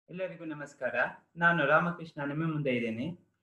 ಎಲ್ಲರಿಗೂ ನಮಸ್ಕಾರ ನಾನು ರಾಮಕೃಷ್ಣ ನಿಮ್ಮ ಮುಂದೆ ಇದ್ದೇನೆ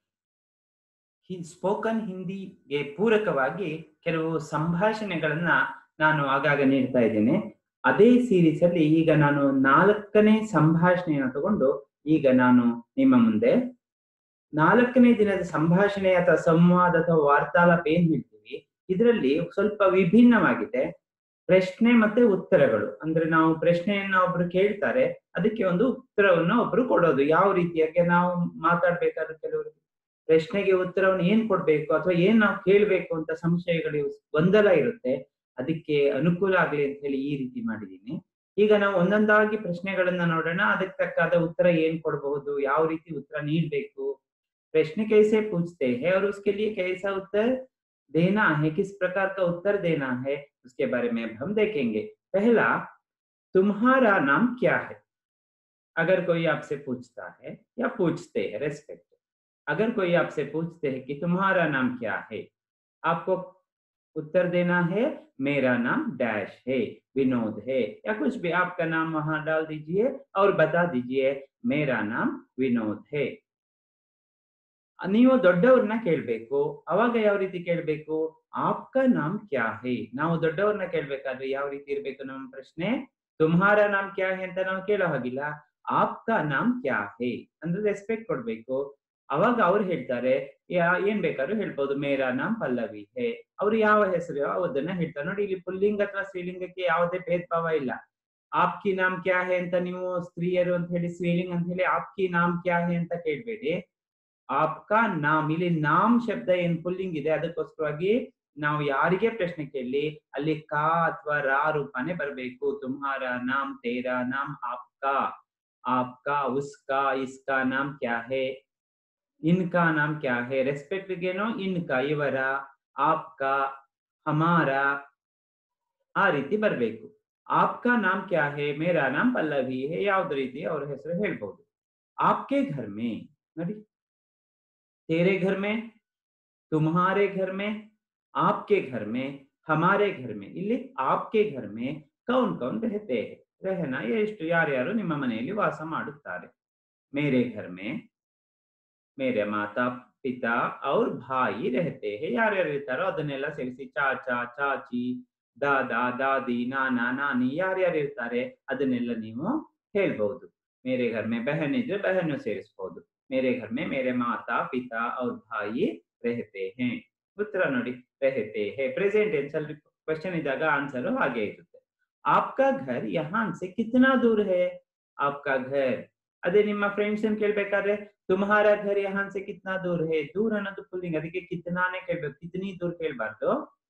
ಸ್ಪೋಕನ್ ಹಿಂದಿಗೆ ಪೂರಕವಾಗಿ ಕೆಲವು ಸಂಭಾಷಣೆಗಳನ್ನ ನಾನು ಆಗಾಗ ನೀಡ್ತಾ ಇದ್ದೇನೆ ಅದೇ ಸೀರೀಸ್ ಅಲ್ಲಿ ಈಗ ನಾನು ನಾಲ್ಕನೇ ಸಂಭಾಷಣೆಯನ್ನು ತಗೊಂಡು ಈಗ ನಾನು ನಿಮ್ಮ ಮುಂದೆ ನಾಲ್ಕನೇ ದಿನದ ಸಂಭಾಷಣೆ ಅಥವಾ ಸಂವಾದ ಅಥವಾ ವಾರ್ತಾಲಾಪ ಏನ್ ಹೇಳ್ತೀವಿ ಇದರಲ್ಲಿ ಸ್ವಲ್ಪ ವಿಭಿನ್ನವಾಗಿದೆ ಪ್ರಶ್ನೆ ಮತ್ತೆ ಉತ್ತರಗಳು ಅಂದ್ರೆ ನಾವು ಪ್ರಶ್ನೆಯನ್ನ ಒಬ್ರು ಕೇಳ್ತಾರೆ ಅದಕ್ಕೆ ಒಂದು ಉತ್ತರವನ್ನ ಒಬ್ರು ಕೊಡೋದು ಯಾವ ರೀತಿಯಾಗಿ ನಾವು ಮಾತಾಡ್ಬೇಕಾದ್ರೆ ಕೆಲವರು ಪ್ರಶ್ನೆಗೆ ಉತ್ತರವನ್ನು ಏನ್ ಕೊಡ್ಬೇಕು ಅಥವಾ ಏನ್ ನಾವು ಕೇಳ್ಬೇಕು ಅಂತ ಸಂಶಯಗಳು ಗೊಂದಲ ಇರುತ್ತೆ ಅದಕ್ಕೆ ಅನುಕೂಲ ಆಗ್ಲಿ ಅಂತ ಹೇಳಿ ಈ ರೀತಿ ಮಾಡಿದೀನಿ ಈಗ ನಾವು ಒಂದೊಂದಾಗಿ ಪ್ರಶ್ನೆಗಳನ್ನ ನೋಡೋಣ ಅದಕ್ಕೆ ತಕ್ಕಾದ ಉತ್ತರ ಏನ್ ಕೊಡಬಹುದು ಯಾವ ರೀತಿ ಉತ್ತರ ನೀಡ್ಬೇಕು प्रश्न कैसे पूछते हैं और उसके लिए कैसा उत्तर देना है किस प्रकार का उत्तर देना है उसके बारे में हम देखेंगे पहला तुम्हारा नाम क्या है अगर कोई आपसे पूछता है या पूछते हैं रेस्पेक्ट अगर कोई आपसे पूछते हैं कि तुम्हारा नाम क्या है आपको उत्तर देना है मेरा नाम डैश है विनोद है या कुछ भी आपका नाम वहां डाल दीजिए और बता दीजिए मेरा नाम विनोद है ನೀವು ದೊಡ್ಡವ್ರನ್ನ ಕೇಳ್ಬೇಕು ಅವಾಗ ಯಾವ ರೀತಿ ಕೇಳ್ಬೇಕು ಆಪ್ಕ ನಾಮ್ ಕ್ಯಾ ಹೇ ನಾವು ದೊಡ್ಡವ್ರನ್ನ ಕೇಳ್ಬೇಕಾದ್ರೆ ಯಾವ ರೀತಿ ಇರ್ಬೇಕು ನಮ್ಮ ಪ್ರಶ್ನೆ ತುಮ್ಹಾರ ನಾಮ್ ಕ್ಯಾ ಹೇ ಅಂತ ನಾವು ಕೇಳೋ ಹಾಗಿಲ್ಲ ಆಪ್ಕ ನಾಮ್ ಕ್ಯಾ ಹೇ ಅಂದ್ರೆ ರೆಸ್ಪೆಕ್ಟ್ ಕೊಡ್ಬೇಕು ಅವಾಗ ಅವ್ರು ಹೇಳ್ತಾರೆ ಏನ್ ಬೇಕಾದ್ರೂ ಹೇಳ್ಬೋದು ಮೇರಾ ನಾಮ್ ಪಲ್ಲವಿ ಹೇ ಅವ್ರು ಯಾವ ಹೆಸರು ಅದನ್ನ ಹೇಳ್ತಾರೆ ನೋಡಿ ಇಲ್ಲಿ ಪುಲ್ಲಿಂಗ ಅಥವಾ ಸ್ತ್ರೀಲಿಂಗಕ್ಕೆ ಯಾವುದೇ ಭೇದ ಭಾವ ಇಲ್ಲ ಆಪ್ಕಿ ನಾಮ್ ಕ್ಯಾ ಹೇ ಅಂತ ನೀವು ಸ್ತ್ರೀಯರು ಅಂತ ಹೇಳಿ ಸ್ತ್ರೀಲಿಂಗ ಅಂತ ಹೇಳಿ ಆಪ್ಕಿ ನಾಮ್ ಕ್ಯಾ ಹೇ ಅಂತ ಕೇಳ್ಬೇಡಿ ಆಪ್ಕಾ ನಾಮ್ ಇಲ್ಲಿ ನಾಮ್ ಶಬ್ದ ಏನ್ ಪುಲ್ಲಿಂಗ್ ಇದೆ ಅದಕ್ಕೋಸ್ಕರವಾಗಿ ನಾವು ಯಾರಿಗೆ ಪ್ರಶ್ನೆ ಕೇಳಿ ಅಲ್ಲಿ ಕಾ ಅಥವಾ ರಾ ರೂಪಾನೇ ಬರ್ಬೇಕು ತುಮ್ಹಾರ ನಾಮ್ ತೇರಾ ನಾಮ್ ಆಪ್ಕಾ ಆಪ್ಕಾ ಉಸ್ಕಾ ಇಸ್ಕಾ ನಾಮ್ ಕ್ಯಾ ಹೇ ಇನ್ಕಾ ನಾಮ್ ಕ್ಯಾ ಹೇ ರೆಸ್ಪೆಕ್ಟ್ ಗೇನೋ ಇನ್ಕಾ ಇವರ ಆಪ್ಕಾ ಹಮಾರ ಆ ರೀತಿ ಬರ್ಬೇಕು ಆಪ್ಕಾ ನಾಮ್ ಕ್ಯಾ ಹೇ ಮೇರಾ ನಾಮ್ ಪಲ್ಲವಿ ಹೇ ಯಾವ್ದು ರೀತಿ ಅವ್ರ ಹೆಸರು ಹೇಳ್ಬಹುದು ಆಪ್ಕೆ ಘರ್ ಮೇ ನೋಡಿ तेरे घर में तुम्हारे घर में आपके घर में हमारे घर में ಇಲ್ಲಿ आपके घर में कौन कौन रहते हैं रहना ಎಷ್ಟು ಯಾರ್ಯಾರು ನಿಮ್ಮ ಮನೆಯಲ್ಲಿ ವಾಸ ಮಾಡುತ್ತಾರೆ मेरे घर में मेरे माता पिता और भाई रहते हैं ಯಾರ್ಯಾರು ಇರ್ತಾರೋ ಅದನ್ನೆಲ್ಲ ಸೇರಿಸಿ ಚಾಚಾ ಚಾಚಿ ದಾದಾ ದಾದಿ ನಾನಾ ನಾನಿ ಯಾರ್ಯಾರು ಇರ್ತಾರೆ ಅದನ್ನೆಲ್ಲ ನೀವು ಹೇಳ್ಬಹುದು ಮೇರೆ ಘರ್ ಮೇ ಬಹನ್ ಇದ್ರೆ ಬಹನ್ನು ಸೇರಿಸಬಹುದು मेरे घर में मेरे माता पिता और भाई रहते हैं ಉತ್ತರ ನೋಡಿ रहते हैं प्रेजेंट टेंस ಅಲ್ಲಿ ಕ್ವೆಶ್ಚನ್ ಇದ್ದಾಗ ಆನ್ಸರ್ ಹಾಗೆ ಇರುತ್ತೆ आपका घर यहाँ से कितना दूर है आपका घर ಅದೇ ನಿಮ್ಮ ಫ್ರೆಂಡ್ಸ್ ಅನ್ನು ಕೇಳ್ಬೇಕಾದ್ರೆ ತುಮ್ಹಾರ ಘರ್ ಯಹಾನ್ ಸೆ ಕಿತ್ನಾ ದೂರ್ ಹೇ ದೂರ್ ಅನ್ನೋದು ಪುಲ್ಲಿಂಗ್ ಅದಕ್ಕೆ ಕಿತ್ನಾನೇ ಕೇಳ್ಬೇಕು ಕಿತ್ನಿ ದೂರ್ ಕೇಳ್ಬಾರ್ದು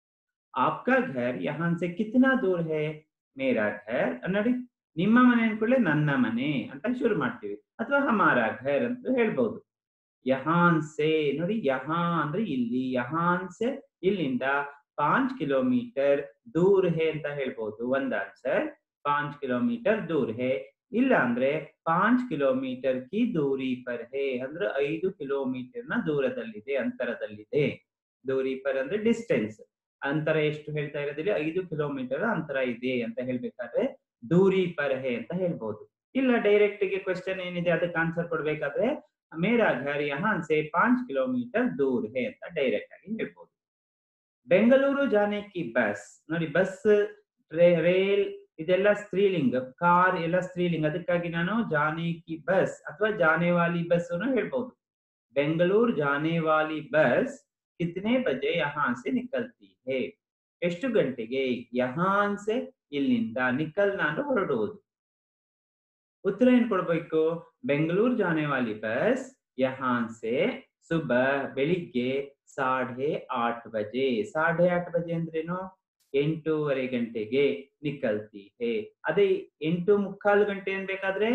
आपका घर यहाँ से कितना दूर है मेरा घर ನೋಡಿ ನಿಮ್ಮ ಮನೆ ಅನ್ಕೊಳ್ಳೆ ನನ್ನ ಮನೆ ಅಂತ ಶುರು ಮಾಡ್ತೀವಿ ಅಥವಾ ಹಮಾರ ಘರ್ ಅಂತ ಹೇಳ್ಬಹುದು ಯಹಾನ್ ಸೆ ನೋಡಿ ಯಹಾ ಅಂದ್ರೆ ಇಲ್ಲಿ ಯಹಾನ್ ಸೆ ಇಲ್ಲಿಂದ ಪಾಂಚ್ ಕಿಲೋಮೀಟರ್ ದೂರ್ ಹೇ ಅಂತ ಹೇಳ್ಬಹುದು ಒಂದ್ ಆನ್ಸರ್ ಪಾಂಚ್ ಕಿಲೋಮೀಟರ್ ದೂರ್ ಹೇ ಇಲ್ಲ ಅಂದ್ರೆ ಪಾಂಚ್ ಕಿಲೋಮೀಟರ್ ಕಿ ದೂರಿ ಪರ್ ಹೇ ಅಂದ್ರೆ ಐದು ಕಿಲೋಮೀಟರ್ ನ ದೂರದಲ್ಲಿದೆ ಅಂತರದಲ್ಲಿದೆ ದೂರಿ ಪರ್ ಅಂದ್ರೆ ಡಿಸ್ಟೆನ್ಸ್ ಅಂತರ ಎಷ್ಟು ಹೇಳ್ತಾ ಇರೋದಿಲ್ಲ ಐದು ಕಿಲೋಮೀಟರ್ ಅಂತರ ಇದೆ ಅಂತ ಹೇಳ್ಬೇಕಾದ್ರೆ ದೂರಿ ಪರ್ ಹೇ ಅಂತ ಹೇಳ್ಬಹುದು ಇಲ್ಲ ಡೈರೆಕ್ಟ್ ಗೆ ಕ್ವೆಶ್ಚನ್ ಏನಿದೆ ಅದಕ್ಕೆ ಆನ್ಸರ್ ಕೊಡ್ಬೇಕಾದ್ರೆ ಮೇರಾ ಘರ್ ಯಹಾನ್ ಸೆ ಪಾಂಚ್ ಕಿಲೋಮೀಟರ್ ದೂರ್ ಹೇ ಅಂತ ಡೈರೆಕ್ಟ್ ಆಗಿ ಹೇಳ್ಬಹುದು ಬೆಂಗಳೂರು ಜಾನೆ ಕಿ ಬಸ್ ನೋಡಿ ಬಸ್ ರೇಲ್ ಇದೆಲ್ಲ ಸ್ತ್ರೀಲಿಂಗ ಕಾರ್ ಎಲ್ಲ ಸ್ತ್ರೀಲಿಂಗ ಅದಕ್ಕಾಗಿ ನಾನು ಜಾನೆ ಕಿ ಬಸ್ ಅಥವಾ ಜಾನೆ ವಾಲಿ ಬಸ್ ಅನ್ನು ಹೇಳ್ಬಹುದು ಬೆಂಗಳೂರು ಜಾನೆ ವಾಲಿ ಬಸ್ ಕಿತನೆ ಬಜೆ ಯಹಾನ್ ಸೆ ನಿಕಲ್ತಿ ಹೇ ಎಷ್ಟು ಗಂಟೆಗೆ ಯಹಾನ್ ಸೆ ಇಲ್ಲಿಂದ ನಿಕಲ್ ನಾನು ಹೊರಡುವುದು ಉತ್ತರ ಏನ್ ಕೊಡ್ಬೇಕು ಬೆಂಗಳೂರು ಜಾನೆ ವಾಲಿ ಬಸ್ ಯಹಾನ್ ಸೆ ಸುಬ ಬೆಳಿಗ್ಗೆ ಸಾಢೆ ಆಟ್ ಬಜೆ ಸಾಢೆ ಆಟ್ ಬಜೆ ಅಂದ್ರೇನು ಎಂಟೂವರೆ ಗಂಟೆಗೆ ನಿಕಲ್ತಿ ಹೇ ಅದೇ ಎಂಟು ಮುಕ್ಕಾಲು ಗಂಟೆ ಅನ್ಬೇಕಾದ್ರೆ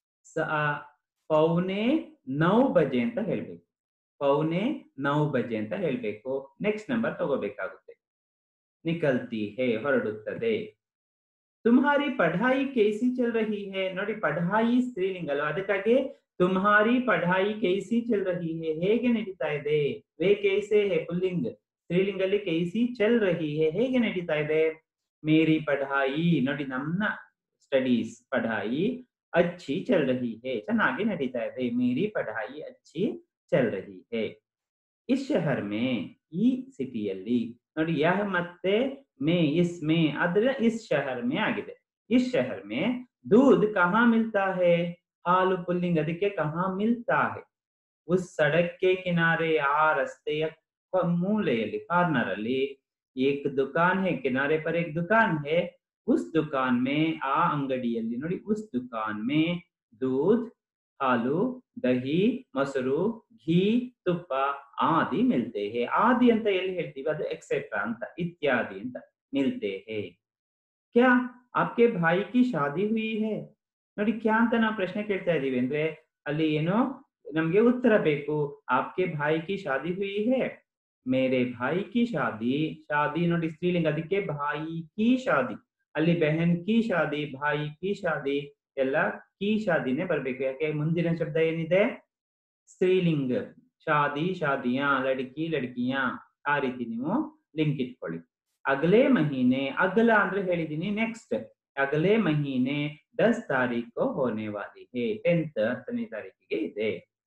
ಪೌನೆ ನೌ ಬಜೆ ಅಂತ ಹೇಳ್ಬೇಕು ಪೌನೆ ನೌ ಬಜೆ ಅಂತ ಹೇಳ್ಬೇಕು ನೆಕ್ಸ್ಟ್ ನಂಬರ್ ತಗೋಬೇಕಾಗುತ್ತೆ ನಿಕಲ್ತಿ ಹೇ ಹೊರಡುತ್ತದೆ तुम्हारी पढ़ाई कैसी चल रही है ನೋಡಿ ಪढ़ाई ಸ್ತ್ರೀಲಿಂಗ ಅಲ್ವಾ ಅದಕ್ಕಾಗಿ तुम्हारी पढ़ाई कैसी चल रही है ಹೇಗೆ ನಡೀತಾ ಇದೆ ವೇ कैसे है ಪುಲ್ಲಿಂಗ್ ಸ್ತ್ರೀಲಿಂಗಲ್ಲಿ कैसी चल रही है ಹೇಗೆ ನಡೀತಾ ಇದೆ ಮೇರಿ ಪढ़ाई ನೋಡಿ ನಮ್ಮ ಸ್ಟಡೀಸ್ ಪढ़ाई अच्छी चल रही है ಚೆನ್ನಾಗಿ ನಡೀತಾ ಇದೆ मेरी पढ़ाई अच्छी चल रही है इस शहर में ಈ ಸಿಟಿಯಲ್ಲಿ ನೋಡಿ ಯಹ ಮತ್ತೆ ಮೇ ಇಸ್ ಮೇ ಆದ್ರೆ ಇಸ್ ಶಹರ್ ಮೇ ಆಗಿದೆ ಇಸ್ ಶಹರ್ ಮೇ दूध कहाँ मिलता है ಹಾಲು ಪುಲ್ಲಿಂಗ್ ಅದಕ್ಕೆ ಕಹಾ ಮಿಲ್ತಾ है ಉಸ್ ಸಡಕ್ಕೆ ಕಿನಾರೆ ಆ ರಸ್ತೆಯ ಕ- ಮೂಲೆಯಲ್ಲಿ ಕಾರ್ನರ್ ಅಲ್ಲಿ ಏಕ್ ದುಕಾನ್ ಹೇ ಕಿನಾರೆ ಪರ್ ಏಕ್ ದುಕಾನ್ ಹೇ ಉಸ್ ದುಕಾನ್ ಮೇ ಆ ಅಂಗಡಿಯಲ್ಲಿ ನೋಡಿ ಉಸ್ ದುಕಾನ್ ಮೇ ದೂಧ್ ಹಾಲು ದಹಿ ಮೊಸರು ಘೀ ತುಪ್ಪ ಆದಿ ಮಿಲ್ತೆ ಹೇ ಆದಿ ಅಂತ ಎಲ್ಲಿ ಹೇಳ್ತೀವಿ ಅದು ಎಕ್ಸೆಟ್ರಾ ಅಂತ ಇತ್ಯಾದಿ ಅಂತ ಮಿಲ್ತೆ ಹೇ ಕ್ಯಾ ಆಪ್ಕೆ ಭಾಯಿ ಕಿ ಶಾದಿ ಹುಯಿ ಹೇ ನೋಡಿ ಕ್ಯಾ ಅಂತ ನಾವು ಪ್ರಶ್ನೆ ಕೇಳ್ತಾ ಇದೀವಿ ಅಂದ್ರೆ ಅಲ್ಲಿ ಏನೋ ನಮ್ಗೆ ಉತ್ತರ ಬೇಕು ಆಪ್ಕೆ ಭಾಯಿ ಕಿ ಶಾದಿ ಹುಯಿ ಹೇ ಮೇರೆ ಭಾಯಿ ಕಿ ಶಾದಿ ಶಾದಿ ನೋಡಿ ಸ್ತ್ರೀಲಿಂಗ ಅದಕ್ಕೆ ಭಾಯಿ ಕಿ ಶಾದಿ ಅಲ್ಲಿ ಬೆಹನ್ ಕಿ ಶಾದಿ ಭಾಯಿ ಕಿ ಶಾದಿ ಎಲ್ಲ ಕಿ ಶಾದಿನೇ ಬರ್ಬೇಕು ಯಾಕೆ ಮುಂದಿನ ಶಬ್ದ ಏನಿದೆ ಸ್ತ್ರೀಲಿಂಗ ಶಾದಿ ಶಾದಿಯಾ ಲಡ್ಕಿ ಲಡ್ಕಿಯಾ ಆ ರೀತಿ ನೀವು ಲಿಂಕ್ ಇಟ್ಕೊಳ್ಳಿ ಅಗಲೇ ಮಹೀನೆ ಅಗಲ ಅಂದ್ರೆ ಹೇಳಿದೀನಿ ನೆಕ್ಸ್ಟ್ ಅಗಲೇ ಮಹೀನೆ ದಸ್ ತಾರೀಕು ಹೋನೆ ವಾಲಿ ಹೇ ಟೆಂತ್ ಹತ್ತನೇ ತಾರೀಕಿಗೆ ಇದೆ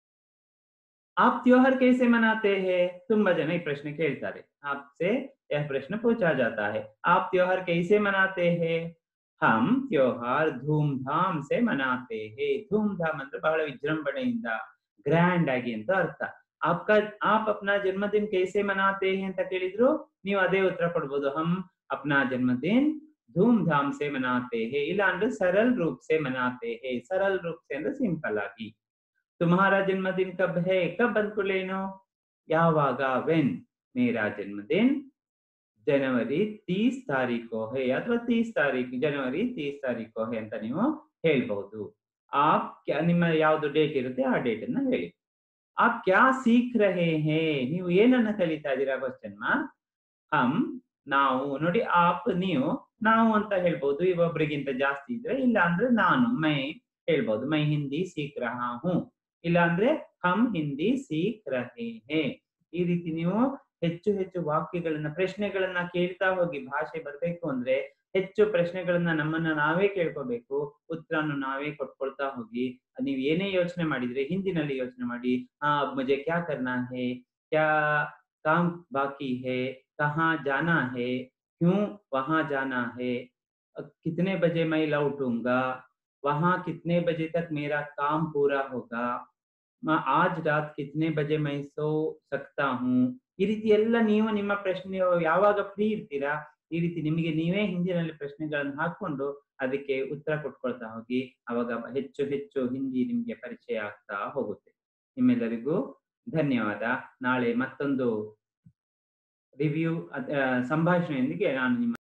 आप त्योहार कैसे मनाते हैं ತುಂಬಾ ಜನ ಈ ಪ್ರಶ್ನೆ ಕೇಳ್ತಾರೆ आपसे यह प्रश्न पूछा जाता है आप त्योहार कैसे मनाते हैं हम त्योहार धूमधाम से मनाते हैं धूमधाम ಅಂದ್ರೆ ಬಹಳ ವಿಜೃಂಭಣೆಯಿಂದ ಗ್ರ್ಯಾಂಡ್ ಆಗಿ ಅಂತ ಅರ್ಥ आपका आप अपना जन्मदिन कैसे मनाते हैं ಅಂತ ಕೇಳಿದ್ರು ನೀವು ಅದೇ ಉತ್ತರ ಕೊಡ್ಬೋದು हम अपना जन्मदिन धूमधाम से मनाते हैं ಇಲ್ಲ ಅಂದ್ರೆ सरल रूप से मनाते हैं सरल रूप से ಅಂದ್ರೆ ಸಿಂಪಲ್ ಆಗಿ तुम्हारा जन्मदिन कब है कब अंकुलेनो ಯಾವಾಗ ವೆನ್ ಮೇರಾ ಜನ್ಮದಿನ್ ಜನವರಿ ತೀಸ್ ತಾರೀಕು ಹೇ ಅಥವಾ ತೀಸ್ ತಾರೀಕು ಜನವರಿ ತೀಸ್ ತಾರೀಕು ಹೇ ಅಂತ ನೀವು ಹೇಳ್ಬಹುದು ಆಪ್ ಕ್ಯಾ- ನಿಮ್ಮ ಯಾವ್ದು ಡೇಟ್ ಇರುತ್ತೆ ಆ ಡೇಟ್ ಅನ್ನ ಹೇಳಿ ಆಪ್ ಕ್ಯಾ ಸೀಖ್ ರಹೇ ಹೇ ನೀವು ಏನನ್ನ ಕಲಿತಾ ಇದ್ದೀರಾ ಕ್ವಶನ್ ಮಾರ್ಕ್ ಹಮ್ ನಾವು ನೋಡಿ ಆಪ್ ನೀವು ನಾವು ಅಂತ ಹೇಳ್ಬಹುದು ಇವೊಬ್ರಿಗಿಂತ ಜಾಸ್ತಿ ಇದ್ರೆ ಇಲ್ಲ ಅಂದ್ರೆ ನಾನು ಮೈ ಹೇಳ್ಬಹುದು ಮೈ ಹಿಂದಿ ಸೀಖ್ ರಹಾ ಹೂಂ ಇಲ್ಲ ಅಂದ್ರೆ ಹಮ್ ಹಿಂದಿ ಸೀಖ್ ರಹೇ ಹೇ ಈ ರೀತಿ ನೀವು ಹೆಚ್ಚು ಹೆಚ್ಚು ವಾಕ್ಯಗಳನ್ನ ಪ್ರಶ್ನೆಗಳನ್ನ ಕೇಳ್ತಾ ಹೋಗಿ ಭಾಷೆ ಬರ್ಬೇಕು ಅಂದ್ರೆ ಹೆಚ್ಚು ಪ್ರಶ್ನೆಗಳನ್ನ ನಮ್ಮನ್ನ ನಾವೇ ಕೇಳ್ಕೋಬೇಕು ಉತ್ತರನ್ನು ನಾವೇ ಕೊಟ್ಕೊಳ್ತಾ ಹೋಗಿ ನೀವು ಏನೇ ಯೋಚನೆ ಮಾಡಿದ್ರೆ ಹಿಂದಿನಲ್ಲಿ ಯೋಚನೆ ಮಾಡಿ ಹಾ ಅಬ್ ಮುಜೆ ಕ್ಯಾ ಕರ್ನಾ ಹೇ ಕ್ಯಾ काम बाकी है कहाँ जाना है क्यों वहां जाना है अ, कितने बजे मैं लौटूंगा वहां कितने बजे तक मेरा काम पूरा होगा मैं आज रात कितने बजे मैं सो सकता हूँ ಈ ರೀತಿ ಎಲ್ಲ ನೀವು ನಿಮ್ಮ ಪ್ರಶ್ನೆ ಯಾವಾಗ ಫ್ರೀ ಇರ್ತೀರಾ ಈ ರೀತಿ ನಿಮಗೆ ನೀವೇ ಹಿಂದಿನಲ್ಲಿ ಪ್ರಶ್ನೆಗಳನ್ನು ಹಾಕೊಂಡು ಅದಕ್ಕೆ ಉತ್ತರ ಕೊಟ್ಕೊಳ್ತಾ ಹೋಗಿ ಅವಾಗ ಹೆಚ್ಚು ಹೆಚ್ಚು ಹಿಂದಿ ನಿಮ್ಗೆ ಪರಿಚಯ ಆಗ್ತಾ ಹೋಗುತ್ತೆ ನಿಮ್ಮೆಲ್ಲರಿಗೂ ಧನ್ಯವಾದ ನಾಳೆ ಮತ್ತೊಂದು ರಿವ್ಯೂ ಸಂಭಾಷಣೆಯೊಂದಿಗೆ ನಾನು ನಿಮ್ಮ